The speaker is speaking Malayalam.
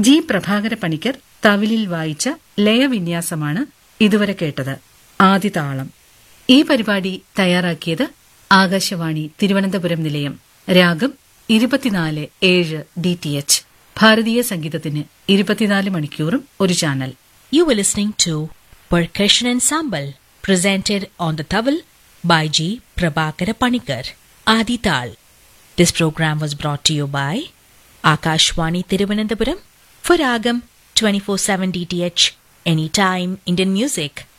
ജി പ്രഭാകര പണിക്കർ തവിലിൽ വായിച്ച ലയവിന്യാസമാണ് ഇതുവരെ കേട്ടത് ആദിതാളം ഈ പരിപാടി തയ്യാറാക്കിയത് ആകാശവാണി തിരുവനന്തപുരം നിലയം രാഗം ഇരുപത്തിനാല് ഏഴ് ഡി ടി എച്ച് ഭാരതീയ സംഗീതത്തിന് ഇരുപത്തിനാല് മണിക്കൂറും ഒരു channel You were listening to Percussion Ensemble presented on the towel by G. Prabhakara Panikar, Adi Tal. This program was brought to you by Akashwani Tiruvananthapuram for Ragam 24/7 DTH Anytime Indian Music.